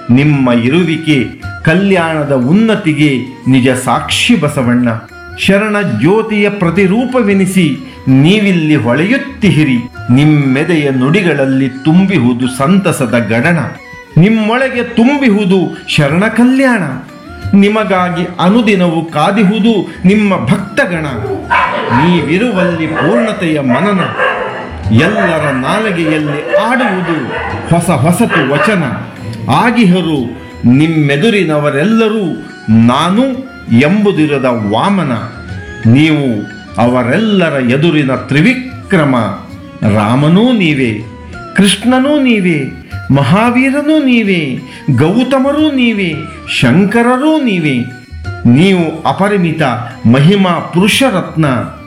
ನಿಮ್ಮ ಇರುವಿಕೆ ಕಲ್ಯಾಣದ ಉನ್ನತಿಗೆ ನಿಜ ಸಾಕ್ಷಿ ಬಸವಣ್ಣ ಶರಣ ಜ್ಯೋತಿಯ ಪ್ರತಿರೂಪವೆನಿಸಿ ನೀವಿಲ್ಲಿ ಹೊಳೆಯುತ್ತಿಹಿರಿ ನಿಮ್ಮೆದೆಯ ನುಡಿಗಳಲ್ಲಿ ತುಂಬಿಹುದು ಸಂತಸದ ಗಡಣ ನಿಮ್ಮೊಳಗೆ ತುಂಬಿಹುದು ಶರಣ ಕಲ್ಯಾಣ ನಿಮಗಾಗಿ ಅನುದಿನವು ಕಾದಿಹುದು ನಿಮ್ಮ ಭಕ್ತಗಣ ನೀವಿರುವಲ್ಲಿ ಪೂರ್ಣತೆಯ ಮನನ ಎಲ್ಲರ ನಾಲಿಗೆಯಲ್ಲಿ ಆಡುವುದು ಹೊಸ ಹೊಸತು ವಚನ ಆಗಿಹರು ನಿಮ್ಮೆದುರಿನವರೆಲ್ಲರೂ ನಾನು ಎಂಬುದಿರದ ವಾಮನ ನೀವು ಅವರೆಲ್ಲರ ಎದುರಿನ ತ್ರಿವಿಕ್ರಮ ರಾಮನೂ ನೀವೇ ಕೃಷ್ಣನೂ ನೀವೇ ಮಹಾವೀರನೂ ನೀವೇ ಗೌತಮರೂ ನೀವೇ ಶಂಕರರೂ ನೀವೇ ನೀವು ಅಪರಿಮಿತ ಮಹಿಮಾ ಪುರುಷರತ್ನ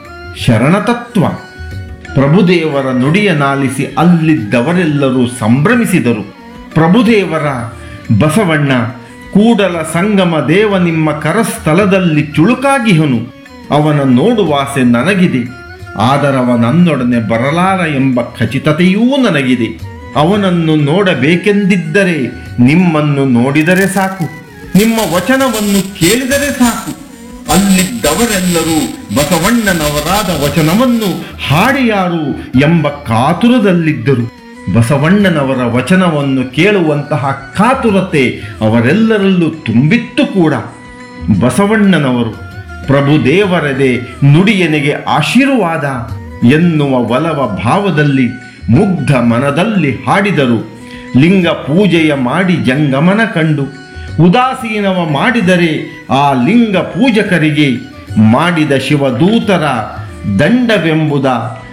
ಶರಣತತ್ವ ಪ್ರಭುದೇವರ ನುಡಿಯನಾಲಿಸಿ ಅಲ್ಲಿದ್ದವರೆಲ್ಲರೂ ಸಂಭ್ರಮಿಸಿದರು ಪ್ರಭುದೇವರ ಬಸವಣ್ಣ ಕೂಡಲ ಸಂಗಮ ದೇವ ನಿಮ್ಮ ಕರಸ್ಥಲದಲ್ಲಿ ಚುಳುಕಾಗಿಹನು ಅವನ ನೋಡುವಾಸೆ ನನಗಿದೆ ಆದರವ ನನ್ನೊಡನೆ ಬರಲಾರ ಎಂಬ ಖಚಿತತೆಯೂ ನನಗಿದೆ ಅವನನ್ನು ನೋಡಬೇಕೆಂದಿದ್ದರೆ ನಿಮ್ಮನ್ನು ನೋಡಿದರೆ ಸಾಕು ನಿಮ್ಮ ವಚನವನ್ನು ಕೇಳಿದರೆ ಸಾಕು ಅಲ್ಲಿದ್ದವರೆಲ್ಲರೂ ಬಸವಣ್ಣನವರಾದ ವಚನವನ್ನು ಹಾಡಿಯಾರು ಎಂಬ ಕಾತುರದಲ್ಲಿದ್ದರು ಬಸವಣ್ಣನವರ ವಚನವನ್ನು ಕೇಳುವಂತಹ ಕಾತುರತೆ ಅವರೆಲ್ಲರಲ್ಲೂ ತುಂಬಿತ್ತು ಕೂಡ ಬಸವಣ್ಣನವರು ಪ್ರಭುದೇವರದೆ ನುಡಿಯನಿಗೆ ಆಶೀರ್ವಾದ ಎನ್ನುವ ಒಲವ ಭಾವದಲ್ಲಿ ಮುಗ್ಧ ಮನದಲ್ಲಿ ಹಾಡಿದರು ಲಿಂಗ ಪೂಜೆಯ ಮಾಡಿ ಜಂಗಮನ ಕಂಡು ಉದಾಸೀನವ ಮಾಡಿದರೆ ಆ ಲಿಂಗ ಪೂಜಕರಿಗೆ ಮಾಡಿದ ಶಿವದೂತರ ದಂಡವೆಂಬುದ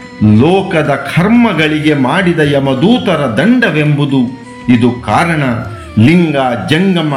ಲೋಕದ ಕರ್ಮಗಳಿಗೆ ಮಾಡಿದ ಯಮದೂತರ ದಂಡವೆಂಬುದು ಇದು ಕಾರಣ ಲಿಂಗ ಜಂಗಮ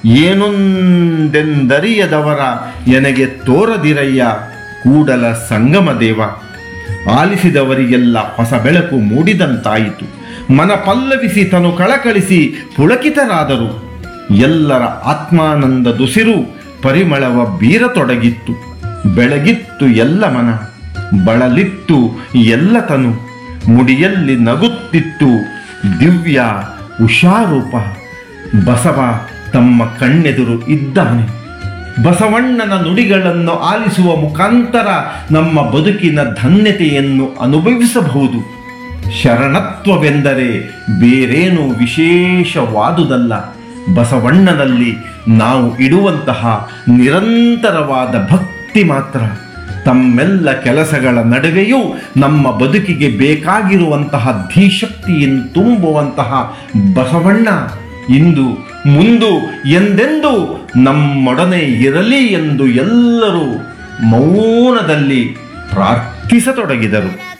ಏನೊಂದೆಂದರಿಯದವರ ಎನಗೆ ತೋರದಿರಯ್ಯ ಕೂಡಲ ಸಂಗಮ ದೇವ ಆಲಿಸಿದವರಿಗೆಲ್ಲ ಹೊಸ ಬೆಳಕು ಮೂಡಿದಂತಾಯಿತು ಮನ ಪಲ್ಲವಿಸಿ ತನು ಕಳಕಳಿಸಿ ಪುಳಕಿತರಾದರು ಎಲ್ಲರ ಆತ್ಮಾನಂದ ದುಸಿರು ಪರಿಮಳವ ಬೀರತೊಡಗಿತ್ತು ಬೆಳಗಿತ್ತು ಎಲ್ಲ ಮನ ಬಳಲಿತ್ತು ಎಲ್ಲ ತನು ಮುಡಿಯಲ್ಲಿ ನಗುತ್ತಿತ್ತು ದಿವ್ಯ ಉಷಾರೂಪ ಬಸವ ತಮ್ಮ ಕಣ್ಣೆದುರು ಇದ್ದಾನೆ ಬಸವಣ್ಣನ ನುಡಿಗಳನ್ನು ಆಲಿಸುವ ಮುಖಾಂತರ ನಮ್ಮ ಬದುಕಿನ ಧನ್ಯತೆಯನ್ನು ಅನುಭವಿಸಬಹುದು ಶರಣತ್ವವೆಂದರೆ ಬೇರೇನು ವಿಶೇಷವಾದುದಲ್ಲ ಬಸವಣ್ಣನಲ್ಲಿ ನಾವು ಇಡುವಂತಹ ನಿರಂತರವಾದ ಭಕ್ತಿ ಮಾತ್ರ ತಮ್ಮೆಲ್ಲ ಕೆಲಸಗಳ ನಡುವೆಯೂ ನಮ್ಮ ಬದುಕಿಗೆ ಬೇಕಾಗಿರುವಂತಹ ಧೀಶಕ್ತಿಯನ್ನು ತುಂಬುವಂತಹ ಬಸವಣ್ಣ ಇಂದು ಮುಂದು ಎಂದೆಂದು ನಮ್ಮೊಡನೆ ಇರಲಿ ಎಂದು ಎಲ್ಲರೂ ಮೌನದಲ್ಲಿ ಪ್ರಾರ್ಥಿಸತೊಡಗಿದರು